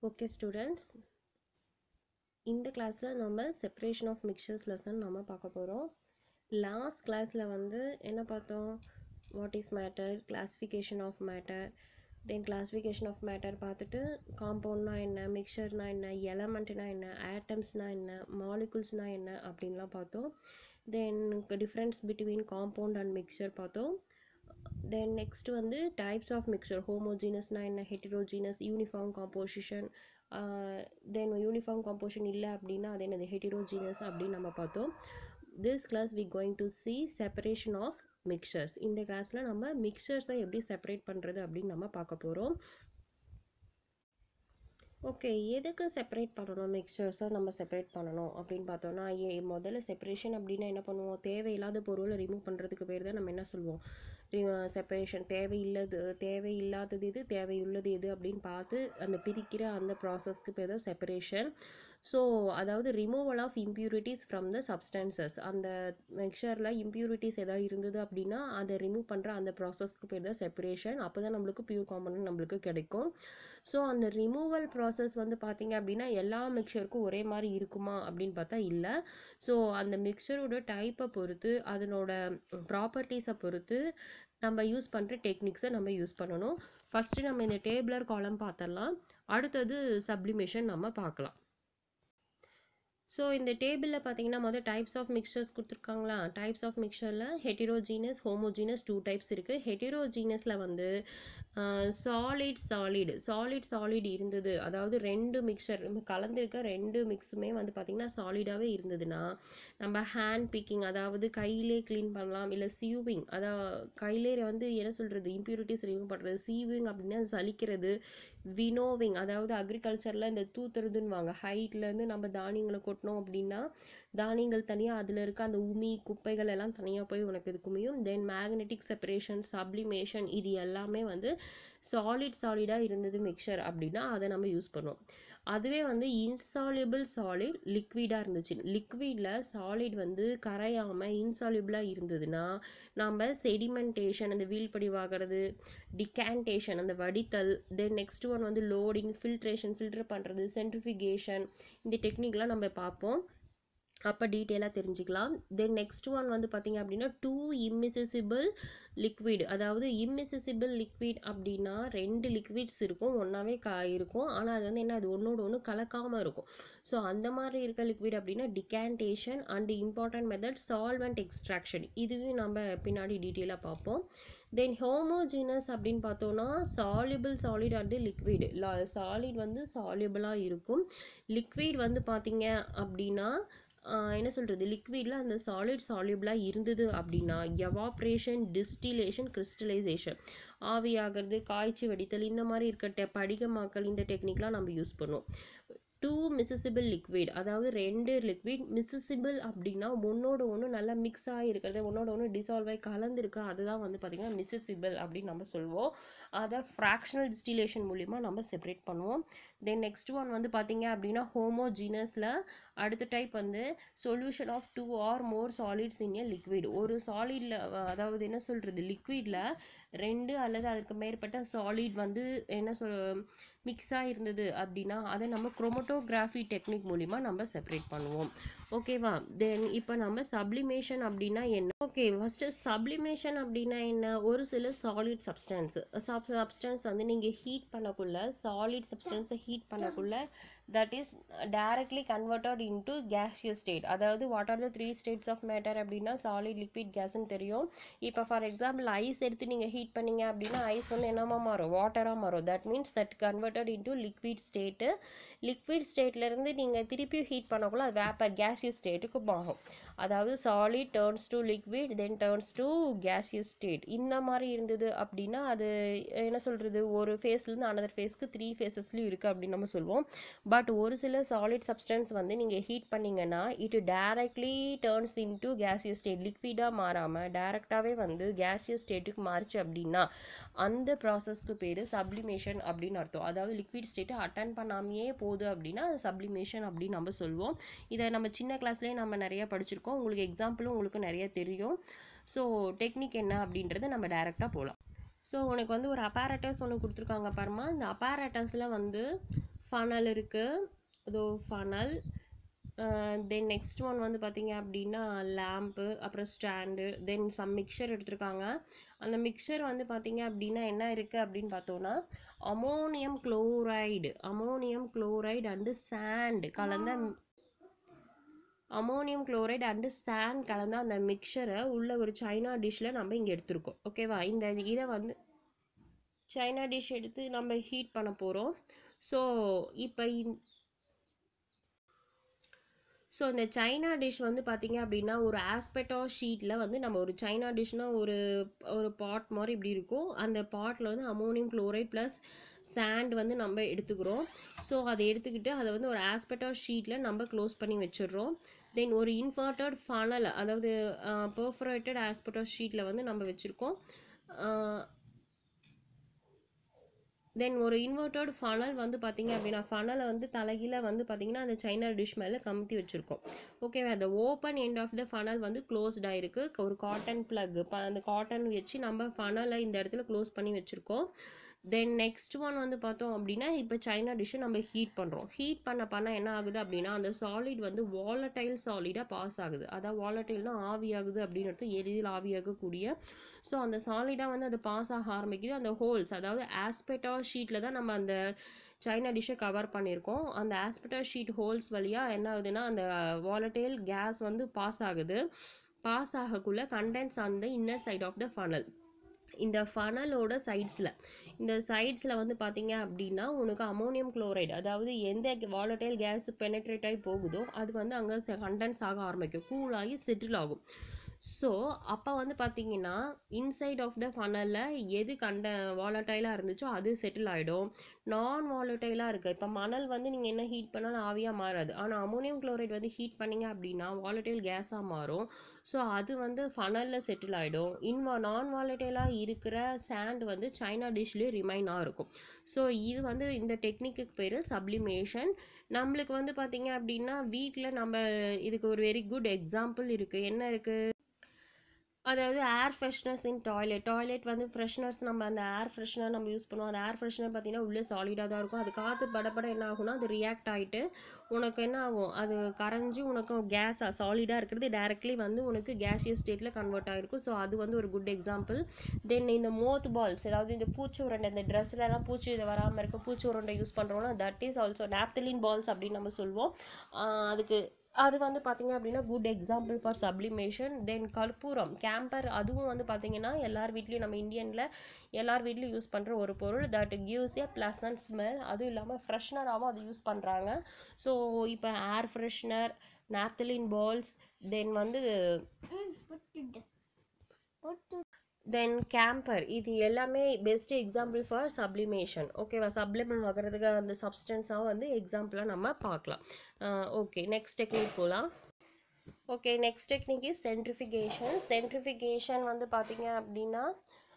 okay students இந்த கிளாஸில் நம்ம செப்பரேஷன் ஆஃப் மிக்சர்ஸ் லெசன் நம்ம பார்க்க போகிறோம் லாஸ்ட் கிளாஸில் வந்து என்ன பார்த்தோம் what is matter classification of matter then classification of matter பார்த்துட்டு காம்பவுண்ட்னா என்ன மிக்சர்னா என்ன எலமெண்ட்னா என்ன ஆட்டம்ஸ்னா என்ன மாலிகுல்ஸ்னா என்ன அப்படின்லாம் பார்த்தோம் then difference between compound and mixture பார்த்தோம் தென் நெக்ஸ்ட் வந்து டைப்ஸ் ஆஃப் மிக்சர் ஹோமோஜீனஸ்னா என்ன heterogeneous uniform composition then uniform composition இல்லை அப்படின்னா அது என்னது ஹெட்டிரோஜீனஸ் அப்படின்னு நம்ம பார்த்தோம் this class we going to see separation of mixtures இந்த கிளாஸில் நம்ம மிக்சர்ஸை எப்படி செப்பரேட் பண்ணுறது அப்படின்னு நம்ம பார்க்க போகிறோம் ஓகே எதுக்கு செப்பரேட் பண்ணணும் மிக்சர்ஸை நம்ம செப்பரேட் பண்ணணும் அப்படின்னு பார்த்தோன்னா ஏ முதல்ல செப்பரேஷன் அப்படின்னா என்ன பண்ணுவோம் தேவையில்லாத பொருளை ரிமூவ் பண்ணுறதுக்கு பேர் தான் நம்ம என்ன சொல்லுவோம் செப்பரேஷன் தேவையில்லது தேவையில்லாதது எது தேவையுள்ளது எது அப்படின்னு பார்த்து அந்த பிரிக்கிற அந்த ப்ராசஸ்க்கு பேர் தான் செப்பரேஷன் ஸோ அதாவது removal of impurities from the substances அந்த மிக்சரில் இம்ப்யூரிட்டிஸ் எதாவது இருந்தது அப்படின்னா அதை ரிமூவ் பண்ணுற அந்த ப்ராசஸ்க்கு பேர் தான் செப்பரேஷன் அப்போ தான் நம்மளுக்கு பியூர் காம்பனன்ட் நம்மளுக்கு கிடைக்கும் ஸோ அந்த ரிமூவல் ப்ராசஸ் வந்து பார்த்திங்க அப்படின்னா எல்லா மிக்சருக்கும் ஒரே மாதிரி இருக்குமா அப்படின்னு பார்த்தா இல்லை ஸோ அந்த மிக்சரோட டைப்பை பொறுத்து அதனோட ப்ராப்பர்ட்டிஸை பொறுத்து நம்ம யூஸ் பண்ணுற டெக்னிக்ஸை நம்ம யூஸ் பண்ணணும் ஃபஸ்ட்டு நம்ம இந்த டேபிளர் காலம் பார்த்தரலாம் அடுத்தது சப்ளிமேஷன் நம்ம பார்க்கலாம் ஸோ இந்த டேபிளில் பார்த்தீங்கன்னா மொதல் டைப்ஸ் ஆஃப் மிக்சர்ஸ் கொடுத்துருக்காங்களா டைப்ஸ் ஆஃப் மிக்சரில் ஹெட்டிரோஜீனஸ் ஹோமோஜீனஸ் டூ டைப்ஸ் இருக்குது ஹெட்டிரோஜீனஸில் வந்து சாலிட் சாலிட் சாலிட் சாலிட் இருந்தது அதாவது ரெண்டு மிக்சர் கலந்துருக்க ரெண்டு மிக்ஸுமே வந்து பார்த்திங்கன்னா சாலிடாகவே இருந்ததுன்னா நம்ம ஹேண்ட் பிக்கிங் அதாவது கையிலே க்ளீன் பண்ணலாம் இல்லை சீவிங் அதாவது கையிலே வந்து என்ன சொல்கிறது இம்ப்யூரிட்டிஸ் ரிமூவ் பண்ணுறது சீவிங் அப்படின்னா சலிக்கிறது வினோவிங் அதாவது அக்ரிகல்ச்சரில் இந்த தூத்துறதுன்னுவாங்க ஹைட்லேருந்து நம்ம தானியங்களை கொட்டினோம் அப்படின்னா தானியங்கள் தனியாக அதில் இருக்க அந்த உமி குப்பைகள் எல்லாம் தனியாக போய் உனக்கு இது குமியும் தென் மேக்னெட்டிக் செப்பரேஷன் சப்ளிமேஷன் இது எல்லாமே வந்து சாலிட் சாலிடாக இருந்தது மிக்சர் அப்படின்னா அதை நம்ம யூஸ் பண்ணுவோம் அதுவே வந்து இன்சால்யூபிள் சாலிட் லிக்விடாக இருந்துச்சு லிக்விடில் சாலிட் வந்து கரையாமல் இன்சால்யூபிளாக இருந்ததுன்னா நம்ம செடிமெண்டேஷன் அந்த வீழ்படிவாகிறது டிகேண்டேஷன் அந்த வடித்தல் தென் நெக்ஸ்ட் ஒன் வந்து லோடிங் ஃபில்ட்ரேஷன் ஃபில்டர் பண்ணுறது சென்ட்ரிஃபிகேஷன் இந்த டெக்னிக்லாம் நம்ம பார்ப்போம் அப்போ டீட்டெயிலாக தெரிஞ்சுக்கலாம் தென் நெக்ஸ்ட் ஒன் வந்து பார்த்திங்க அப்படின்னா டூ இம்மிசிசிபிள் லிக்விட் அதாவது இம்மிசிசிபிள் லிக்விட் அப்படின்னா ரெண்டு லிக்விட்ஸ் இருக்கும் ஒன்றாவே கா இருக்கும் ஆனால் அது வந்து என்ன அது ஒன்றோட ஒன்று கலக்காமல் இருக்கும் ஸோ அந்த மாதிரி இருக்க லிக்விட் அப்படின்னா decantation and important method solvent extraction இதுவும் நம்ம பின்னாடி டீட்டெயிலாக பார்ப்போம் தென் ஹோமோஜீனஸ் அப்படின்னு பார்த்தோன்னா soluble solid and liquid solid வந்து சாலிபிளாக இருக்கும் லிக்விட் வந்து பார்த்தீங்க அப்படின்னா என்ன சொல்கிறது லிக்விடில் அந்த சாலிட் சால்யூபிளாக இருந்தது அப்படின்னா எவாப்ரேஷன் டிஸ்டிலேஷன் கிறிஸ்டலைசேஷன் ஆவியாகிறது காய்ச்சி வடித்தல் இந்த மாதிரி இருக்க படிகமாக்கல் இந்த டெக்னிக்லாம் நம்ம யூஸ் பண்ணுவோம் டூ மிசிசிபிள் லிக்விட் அதாவது ரெண்டு லிக்விட் மிசிசிபிள் அப்படின்னா ஒன்றோட ஒன்று நல்லா மிக்ஸ் ஆகிருக்கிறது ஒன்றோட ஒன்று டிசால்வ் ஆகி கலந்துருக்கு அதுதான் வந்து பார்த்திங்கன்னா மிசிசிபிள் அப்படின்னு நம்ம சொல்லுவோம் அதை ஃப்ராக்ஷனல் டிஸ்டிலேஷன் மூலிமா நம்ம செப்பரேட் பண்ணுவோம் தென் நெக்ஸ்ட் ஒன் வந்து பார்த்திங்க அப்படின்னா ஹோமோஜீனஸில் அடுத்த டைப் வந்து solution of two or more solids in a liquid ஒரு சாலிடில் அதாவது என்ன சொல்கிறது லிக்விடில் ரெண்டு அல்லது அதுக்கு மேற்பட்ட சாலிட் வந்து என்ன சொல் மிக்ஸாக இருந்தது அப்படின்னா அதை நம்ம குரோமோட்டோகிராஃபி டெக்னிக் மூலிமா நம்ம செப்பரேட் பண்ணுவோம் ஓகேவா தென் இப்போ நம்ம சப்ளிமேஷன் அப்படின்னா என்ன ஓகே ஃபஸ்ட்டு சப்ளிமேஷன் அப்படின்னா என்ன ஒரு சில சாலிட் சப்ஸ்டன்ஸ் சப் சப்ஸ்டன்ஸ் வந்து நீங்கள் ஹீட் பண்ணக்குள்ள சாலிட் சப்ஸ்டன்ஸை ஹீட் பண்ணக்குள்ள that is directly converted into gaseous state அதாவது what are the three states of matter அப்படின்னா சாலிட் லிக்விட் கேஸ்ன்னு தெரியும் இப்போ ஃபார் எக்ஸாம்பிள் ஐஸ் எடுத்து நீங்கள் ஹீட் பண்ணீங்க அப்படின்னா ஐஸ் வந்து என்னமா மாறும் வாட்டராக மாறும் that means that converted into liquid state liquid ஸ்டேட்லேருந்து நீங்கள் திருப்பியும் ஹீட் பண்ணக்குள்ள அது வேப்பர் கேஷியஸ் ஸ்டேட்டுக்கு மாறும் அதாவது solid turns to liquid then turns to gaseous state இந்த மாதிரி இருந்தது அப்படின்னா அது என்ன சொல்கிறது ஒரு ஃபேஸ்லேருந்து அனதர் ஃபேஸ்க்கு த்ரீ ஃபேஸஸ்லையும் இருக்குது அப்படின்னு நம்ம சொல்லுவோம் பட் ஒரு சில சாலிட் சப்ஸ்டன்ஸ் வந்து நீங்கள் ஹீட் பண்ணிங்கன்னா it directly turns into gaseous state லிக்விடாக மாறாமல் டேரெக்டாகவே வந்து கேஷியஸ் ஸ்டேட்டுக்கு மாறிச்சு அப்படின்னா அந்த ப்ராசஸ்க்கு பேர் சப்ளிமேஷன் அப்படின்னு அர்த்தம் அதாவது லிக்விட் ஸ்டேட்டை அட்டன் பண்ணாமையே போகுது அப்படின்னா அது சப்ளிமேஷன் அப்படின்னு நம்ம சொல்லுவோம் இதை நம்ம சின்ன கிளாஸ்லேயே நம்ம நிறைய படிச்சிருக்கோம் உங்களுக்கு எக்ஸாம்பிளும் உங்களுக்கு நிறைய தெரியும் ஸோ டெக்னிக் என்ன அப்படின்றத நம்ம டைரெக்டாக போகலாம் ஸோ உனக்கு வந்து ஒரு அப்பாரட்டஸ் ஒன்று கொடுத்துருக்காங்க பாருமா இந்த அப்பாரட்டஸில் வந்து ஃபனல் இருக்குது இதோ ஃபனல் தென் நெக்ஸ்ட் ஒன் வந்து பார்த்தீங்க அப்படின்னா லேம்ப்பு அப்புறம் ஸ்டாண்டு தென் சம் மிக்சர் எடுத்திருக்காங்க அந்த மிக்சர் வந்து பார்த்தீங்க அப்படின்னா என்ன இருக்குது அப்படின்னு பார்த்தோன்னா ammonium chloride ammonium chloride and sand கலந்த அமோனியம் குளோரைடு அண்டு சாண்ட் கலந்த அந்த மிக்சரை உள்ள ஒரு சைனா டிஷ்ஷில் நம்ம இங்கே எடுத்திருக்கோம் ஓகேவா இந்த இதை வந்து சைனா டிஷ் எடுத்து நம்ம ஹீட் பண்ண போகிறோம் ஸோ இப்போ இந் ஸோ இந்த சைனா டிஷ் வந்து பார்த்தீங்க அப்படின்னா ஒரு ஆஸ்பெட்டோ ஷீட்டில் வந்து நம்ம ஒரு சைனா டிஷ்னால் ஒரு ஒரு பாட் மாதிரி இப்படி இருக்கும் அந்த பாட்டில் வந்து அமோனியம் குளோரைட் ப்ளஸ் சாண்ட் வந்து நம்ம எடுத்துக்கிறோம் ஸோ அதை எடுத்துக்கிட்டு அதை வந்து ஒரு ஆஸ்பெட்டோ ஷீட்டில் நம்ம க்ளோஸ் பண்ணி வச்சிடுறோம் தென் ஒரு இன்வெர்ட்டட் ஃபனல் அதாவது பர்ஃபரேட்டட் ஆஸ்பெட்டோ ஷீட்டில் வந்து நம்ம வச்சுருக்கோம் தென் ஒரு இன்வெர்ட்டட் ஃபனல் வந்து பார்த்தீங்க அப்படின்னா ஃபனலை வந்து தலைகீழ வந்து பார்த்தீங்கன்னா அந்த சைனா டிஷ் மேலே கமுத்தி வச்சுருக்கோம் ஓகேவா அந்த open end of the funnel வந்து க்ளோஸ்ட் ஆயிருக்கு ஒரு காட்டன் ப்ளக் அந்த காட்டன் வச்சு நம்ம ஃபனலை இந்த இடத்துல க்ளோஸ் பண்ணி வச்சுருக்கோம் தென் நெக்ஸ்ட் ஒன் வந்து பார்த்தோம் அப்படின்னா இப்போ சைனா டிஷ்ஷை நம்ம ஹீட் பண்ணுறோம் ஹீட் பண்ண பண்ண என்ன ஆகுது அப்படின்னா அந்த சாலிட் வந்து வாலட்டைல் சாலிடாக பாஸ் ஆகுது அதாவது வாலட்டைல்னா ஆவியாகுது அப்படின்றது எளிதில் ஆவியாகக்கூடிய ஸோ அந்த சாலிடாக வந்து அது பாஸ் ஆக ஆரம்பிக்குது அந்த ஹோல்ஸ் அதாவது ஆஸ்பெட்டா ஷீட்டில் தான் நம்ம அந்த சைனா டிஷ்ஷை கவர் பண்ணியிருக்கோம் அந்த ஆஸ்பெட்டா ஷீட் ஹோல்ஸ் வழியாக என்ன ஆகுதுன்னா அந்த வாலட்டைல் கேஸ் வந்து பாஸ் ஆகுது பாஸ் ஆகக்குள்ள condense on the inner side of the funnel இந்த ஃபனலோட சைட்ஸில் இந்த சைட்ஸில் வந்து பார்த்தீங்க அப்படின்னா உனக்கு அமோனியம் குளோரைடு அதாவது எந்த வாலட்டைல் கேஸ் பெனட்ரேட் ஆகி போகுதோ அது வந்து அங்கே கண்டென்ஸ் ஆக ஆரம்பிக்கும் கூலாகி செட்டில் ஆகும் ஸோ அப்போ வந்து பார்த்தீங்கன்னா இன்சைட் ஆஃப் த ஃபனலில் எது கண்ட வாலட்டைலாக இருந்துச்சோ அது செட்டில் ஆகிடும் நான் வாலட்டைலாக இருக்குது இப்போ மணல் வந்து நீங்கள் என்ன ஹீட் பண்ணாலும் ஆவியாக மாறாது ஆனால் அமோனியம் குளோரைட் வந்து ஹீட் பண்ணீங்க அப்படின்னா வாலட்டைல் கேஸாக மாறும் ஸோ அது வந்து ஃபனலில் செட்டில் ஆகிடும் இன்வா நான் வாலட்டைலாக இருக்கிற சாண்ட் வந்து சைனா டிஷ்லேயே ரிமைனாக இருக்கும் ஸோ இது வந்து இந்த டெக்னிக்கு பேர் சப்ளிமேஷன் நம்மளுக்கு வந்து பார்த்தீங்க அப்படின்னா வீட்டில் நம்ம இதுக்கு ஒரு வெரி குட் எக்ஸாம்பிள் இருக்குது என்ன இருக்குது அதாவது air fresheners in toilet toilet வந்து ஃப்ரெஷ்னர்ஸ் நம்ம அந்த ஏர் ஃப்ரெஷ்னர் நம்ம யூஸ் பண்ணுவோம் அந்த ஏர் ஃப்ரெஷ்னர் பார்த்தீங்கன்னா உள்ளே சாலிடாக தான் இருக்கும் அது காற்று படப்பட என்ன ஆகும்னா அது ரியாக்ட் ஆகிட்டு உனக்கு என்ன ஆகும் அது கரைஞ்சி உனக்கு கேஸாக சாலிடாக இருக்கிறது டேரெக்ட்லி வந்து உனக்கு கேஷியஸ் ஸ்டேட்டில் கன்வெர்ட் ஆகிருக்கும் ஸோ அது வந்து ஒரு குட் எக்ஸாம்பிள் தென் இந்த மோத் பால்ஸ் அதாவது இந்த பூச்சி உருண்டை இந்த ட்ரெஸ்லலாம் பூச்சி இது வராமல் இருக்க பூச்சி உருண்டை யூஸ் பண்ணுறோம்னா that is also naphthalene balls அப்படின்னு நம்ம சொல்லுவோம் அதுக்கு அது வந்து பார்த்தீங்க அப்படின்னா good example for sublimation then கற்பூரம் கேம்பர் அதுவும் வந்து பார்த்தீங்கன்னா எல்லார் வீட்லேயும் நம்ம இந்தியனில் எல்லார் வீட்லேயும் யூஸ் பண்ணுற ஒரு பொருள் that gives a pleasant smell அதுவும் இல்லாமல் ஃப்ரெஷ்னராகவும் அது யூஸ் பண்ணுறாங்க ஸோ இப்போ air freshener naphthalene balls then வந்து தென் கேம்பர் இது எல்லாமே பெஸ்ட் எக்ஸாம்பிள் ஃபார் சப்ளிமேஷன் ஓகேவா சப்ளிமெண்ட் ஆகிறதுக்கு அந்த சப்ஸ்டன்ஸாக வந்து எக்ஸாம்பிளாக நம்ம பார்க்கலாம் ஓகே நெக்ஸ்ட் டெக்னிக் போகலாம் okay next technique is centrifugation centrifugation வந்து பார்த்தீங்க அப்படின்னா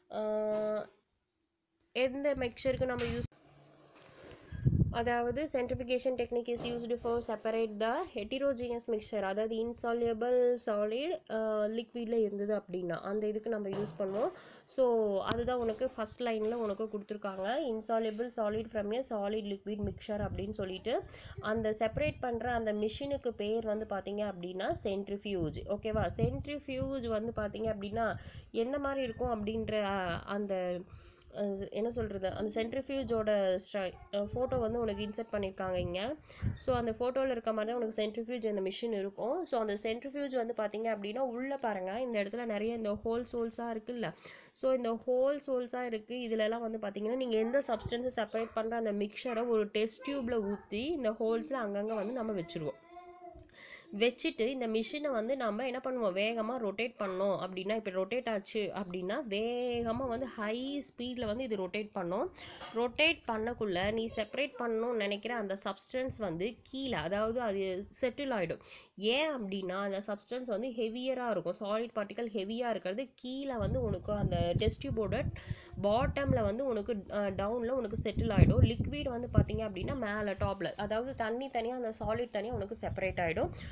எந்த மிக்சருக்கு நம்ம யூஸ் அதாவது centrifugation technique is used for separate the heterogeneous mixture அதாவது இன்சாலியபிள் சாலிட் லிக்விடில் இருந்தது அப்படின்னா அந்த இதுக்கு நம்ம யூஸ் பண்ணுவோம் ஸோ அதுதான் உனக்கு ஃபஸ்ட் லைனில் உனக்கு கொடுத்துருக்காங்க insoluble solid from a solid liquid mixture அப்படின்னு சொல்லிட்டு அந்த செப்பரேட் பண்ணுற அந்த மிஷினுக்கு பேர் வந்து பார்த்தீங்க அப்படின்னா சென்ட்ரிஃபியூஜ் ஓகேவா சென்ட்ரிஃபியூஜ் வந்து பார்த்தீங்க அப்படின்னா என்ன மாதிரி இருக்கும் அப்படின்ற அந்த என்ன சொல்கிறது அந்த சென்ட்ரிஃபியூஜோட ஸ்ட்ரை ஃபோட்டோ வந்து உனக்கு இன்சர்ட் பண்ணியிருக்காங்க இங்கே ஸோ அந்த ஃபோட்டோவில் இருக்க மாதிரி தான் உனக்கு சென்ட்ரிஃபியூஜ் அந்த மிஷின் இருக்கும் ஸோ அந்த சென்ட்ரிஃபியூஜ் வந்து பார்த்தீங்க அப்படின்னா உள்ளே பாருங்கள் இந்த இடத்துல நிறைய இந்த ஹோல்ஸ் ஹோல்ஸாக இருக்குல்ல ஸோ இந்த ஹோல்ஸ் ஹோல்ஸாக இருக்குது இதிலலாம் வந்து பார்த்தீங்கன்னா நீங்கள் எந்த சப்ஸ்டன்ஸை செப்பரேட் பண்ணுற அந்த மிக்சரை ஒரு டெஸ்ட் டியூப்பில் ஊற்றி இந்த ஹோல்ஸில் அங்கங்கே வந்து நம்ம வச்சுருவோம் வச்சுட்டு இந்த மிஷினை வந்து நம்ம என்ன பண்ணுவோம் வேகமாக ரொட்டேட் பண்ணோம் அப்படின்னா இப்போ ரொட்டேட் ஆச்சு அப்படின்னா வேகமாக வந்து ஹை ஸ்பீடில் வந்து இது ரொட்டேட் பண்ணோம் ரொட்டேட் பண்ணக்குள்ளே நீ செப்பரேட் பண்ணணும்னு நினைக்கிற அந்த சப்ஸ்டன்ஸ் வந்து கீழே அதாவது அது செட்டில் ஆகிடும் ஏன் அப்படின்னா அந்த சப்ஸ்டன்ஸ் வந்து ஹெவியராக இருக்கும் சாலிட் பார்ட்டிக்கல் ஹெவியாக இருக்கிறது கீழே வந்து உனக்கு அந்த டெஸ்ட் டியூபோட பாட்டமில் வந்து உனக்கு டவுனில் உனக்கு செட்டில் ஆகிடும் லிக்விட் வந்து பார்த்தீங்க அப்படின்னா மேலே டாப்பில் அதாவது தண்ணி தனியாக அந்த சாலிட் தனியாக உனக்கு செப்பரேட் ஆகிடும்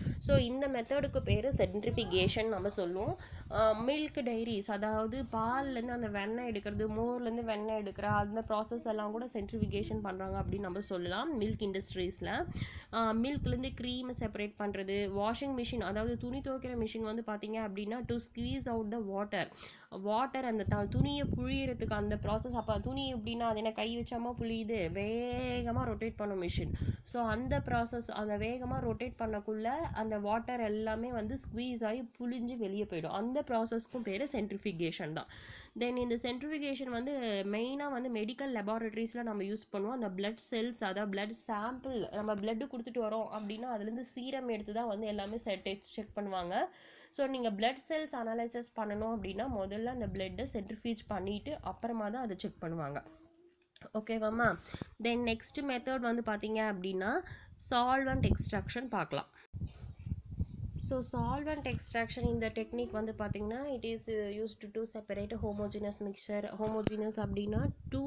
ஸோ இந்த மெத்தடுக்கு பேர் சென்ட்ரிஃபிகேஷன் நம்ம சொல்லுவோம் மில்க் டைரிஸ் அதாவது பால்லேருந்து அந்த வெண்ணெய் எடுக்கிறது மோர்லேருந்து வெண்ணெய் எடுக்கிற அந்த ப்ராசஸ் எல்லாம் கூட சென்ட்ரிஃபிகேஷன் பண்ணுறாங்க அப்படின்னு நம்ம சொல்லலாம் மில்க் இண்டஸ்ட்ரீஸில் மில்க்லேருந்து க்ரீமை செப்பரேட் பண்ணுறது வாஷிங் மிஷின் அதாவது துணி துவைக்கிற மிஷின் வந்து பார்த்தீங்க அப்படின்னா to squeeze out the water water அந்த த துணியை புழியறதுக்கு அந்த ப்ராசஸ் அப்போ துணி எப்படின்னா அது என்ன கை வச்சாமா புழியுது வேகமாக ரொட்டேட் பண்ணும் மிஷின் ஸோ அந்த ப்ராசஸ் அந்த வேகமாக ரொட்டேட் பண்ணக்குள்ள அந்த வாட்டர் எல்லாமே வந்து ஸ்க்வீஸ் ஆகி புழிஞ்சு வெளியே போயிடும் அந்த ப்ராசஸ்க்கும் பேர் சென்ட்ரிஃபிகேஷன் தான் தென் இந்த சென்ட்ரிஃபிகேஷன் வந்து மெயினாக வந்து மெடிக்கல் லெபார்ட்டரிஸில் நம்ம யூஸ் பண்ணுவோம் அந்த பிளட் செல்ஸ் அதாவது பிளட் சாம்பிள் நம்ம பிளட்டு கொடுத்துட்டு வரோம் அப்படின்னா அதுலேருந்து சீரம் எடுத்து தான் வந்து எல்லாமே டெஸ்ட் செக் பண்ணுவாங்க ஸோ நீங்கள் பிளட் செல்ஸ் அனாலிசிஸ் பண்ணணும் அப்படின்னா முதல்ல அந்த பிளட்டை சென்ட்ரிஃபியூஜ் பண்ணிவிட்டு அப்புறமா தான் அதை செக் பண்ணுவாங்க ஓகேவாம்மா தென் நெக்ஸ்ட் மெத்தட் வந்து பார்த்தீங்க அப்படின்னா சால்வெண்ட் எக்ஸ்ட்ராக்ஷன் பார்க்கலாம் ஸோ சால்வெண்ட் எக்ஸ்ட்ராக்ஷன் இந்த டெக்னிக் வந்து பார்த்திங்கன்னா it is used to separate homogeneous mixture homogeneous அப்படின்னா two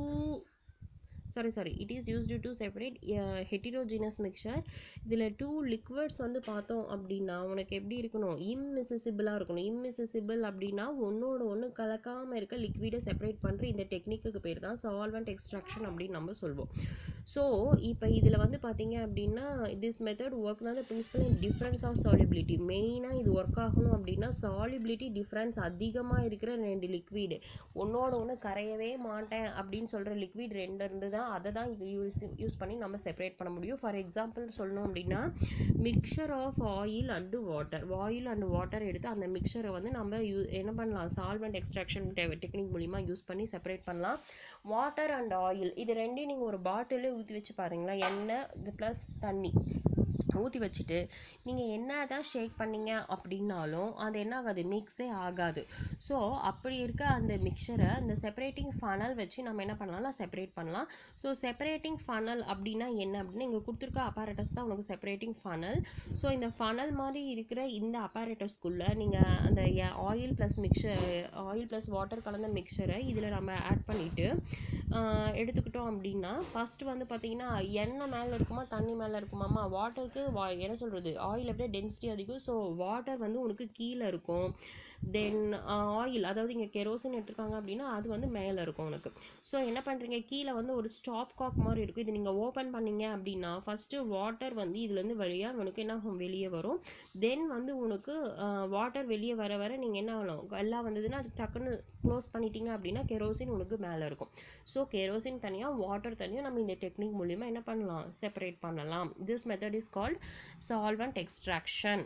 sorry sorry it is used to separate heterogeneous mixture இதில் டூ லிக்விட்ஸ் வந்து பார்த்தோம் அப்படின்னா உனக்கு எப்படி இருக்கணும் இம்மிசிசிபிளாக இருக்கணும் இம்மிசிசிபிள் அப்படின்னா ஒன்றோட ஒன்று கலக்காமல் இருக்க லிக்விடை செப்பரேட் பண்ணுற இந்த டெக்னிக்கு பேர் தான் சால்வெண்ட் எக்ஸ்ட்ராக்ஷன் அப்படின்னு நம்ம சொல்வோம் ஸோ இப்போ இதில் வந்து பார்த்தீங்க அப்படின்னா திஸ் மெத்தட் ஒர்க் தான் principle in difference of solubility மெயினாக இது ஒர்க் ஆகணும் அப்படின்னா சாலிபிலிட்டி டிஃப்ரென்ஸ் அதிகமாக இருக்கிற ரெண்டு லிக்விடு ஒன்றோட ஒன்று கரையவே மாட்டேன் அப்படின்னு சொல்கிற லிக்விட் ரெண்டு இருந்து தான் அதை தான் இது யூஸ் யூஸ் பண்ணி நம்ம செப்பரேட் பண்ண முடியும் ஃபார் எக்ஸாம்பிள் சொல்லணும் அப்படின்னா mixture of oil and water oil and water எடுத்து அந்த மிக்சரை வந்து நம்ம யூ என்ன பண்ணலாம் சால்வெண்ட் எக்ஸ்ட்ராக்ஷன் டெக்னிக் மூலிமா யூஸ் பண்ணி செப்பரேட் பண்ணலாம் வாட்டர் அண்ட் ஆயில் இது ரெண்டையும் நீங்கள் ஒரு பாட்டிலே ஊற்றி வச்சு பாருங்களேன் எண்ணெய் ப்ளஸ் தண்ணி ஊற்றி வச்சுட்டு நீங்கள் என்ன தான் ஷேக் பண்ணீங்க அப்படின்னாலும் அது என்ன ஆகாது மிக்ஸே ஆகாது ஸோ அப்படி இருக்க அந்த மிக்சரை அந்த செப்பரேட்டிங் ஃபனல் வச்சு நம்ம என்ன பண்ணலாம்னா செப்பரேட் பண்ணலாம் ஸோ செப்பரேட்டிங் ஃபனல் அப்படின்னா என்ன அப்படின்னா இங்கே கொடுத்துருக்க அப்பாரட்டஸ் தான் உனக்கு செப்பரேட்டிங் ஃபனல் ஸோ இந்த ஃபனல் மாதிரி இருக்கிற இந்த அப்பாரட்டஸ்க்குள்ளே நீங்கள் அந்த oil plus mixture oil plus water கலந்த மிக்சரை இதில் நம்ம ஆட் பண்ணிவிட்டு எடுத்துக்கிட்டோம் அப்படின்னா ஃபஸ்ட்டு வந்து பார்த்திங்கன்னா எண்ணெய் மேலே இருக்குமா தண்ணி மேலே இருக்குமாம்மா வாட்டருக்கு வா என்ன சொல்கிறது ஆயில் அப்படியே டென்சிட்டி அதிகம் ஸோ வாட்டர் வந்து உனக்கு கீழே இருக்கும் தென் ஆயில் அதாவது இங்கே கெரோசின் எடுத்துருக்காங்க அப்படின்னா அது வந்து மேலே இருக்கும் உனக்கு ஸோ என்ன பண்ணுறீங்க கீழே வந்து ஒரு ஸ்டாப் காக் மாதிரி இருக்கும் இது நீங்கள் ஓப்பன் பண்ணீங்க அப்படின்னா ஃபஸ்ட்டு வாட்டர் வந்து இதுலேருந்து வழியாக உனக்கு என்ன ஆகும் வெளியே வரும் தென் வந்து உனக்கு வாட்டர் வெளியே வர வர நீங்கள் என்ன ஆகலாம் எல்லாம் வந்ததுன்னா அது டக்குன்னு க்ளோஸ் பண்ணிட்டீங்க அப்படின்னா கெரோசின் உனக்கு மேலே இருக்கும் ஸோ கெரோசின் தனியாக வாட்டர் தனியாக நம்ம இந்த டெக்னிக் மூலிமா என்ன பண்ணலாம் செப்பரேட் பண்ணலாம் this method is called solvent extraction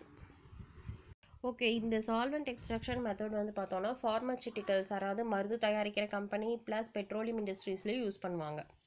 okay இந்த சால்வெண்ட் எக்ஸ்ட்ராக்ஷன் மெத்தட் வந்து பார்த்தோன்னா ஃபார்மசிட்டிக்கல்ஸ் அதாவது மருந்து தயாரிக்கிற கம்பெனி ப்ளஸ் பெட்ரோலியம் இண்டஸ்ட்ரீஸ்லேயும் யூஸ் பண்ணுவாங்க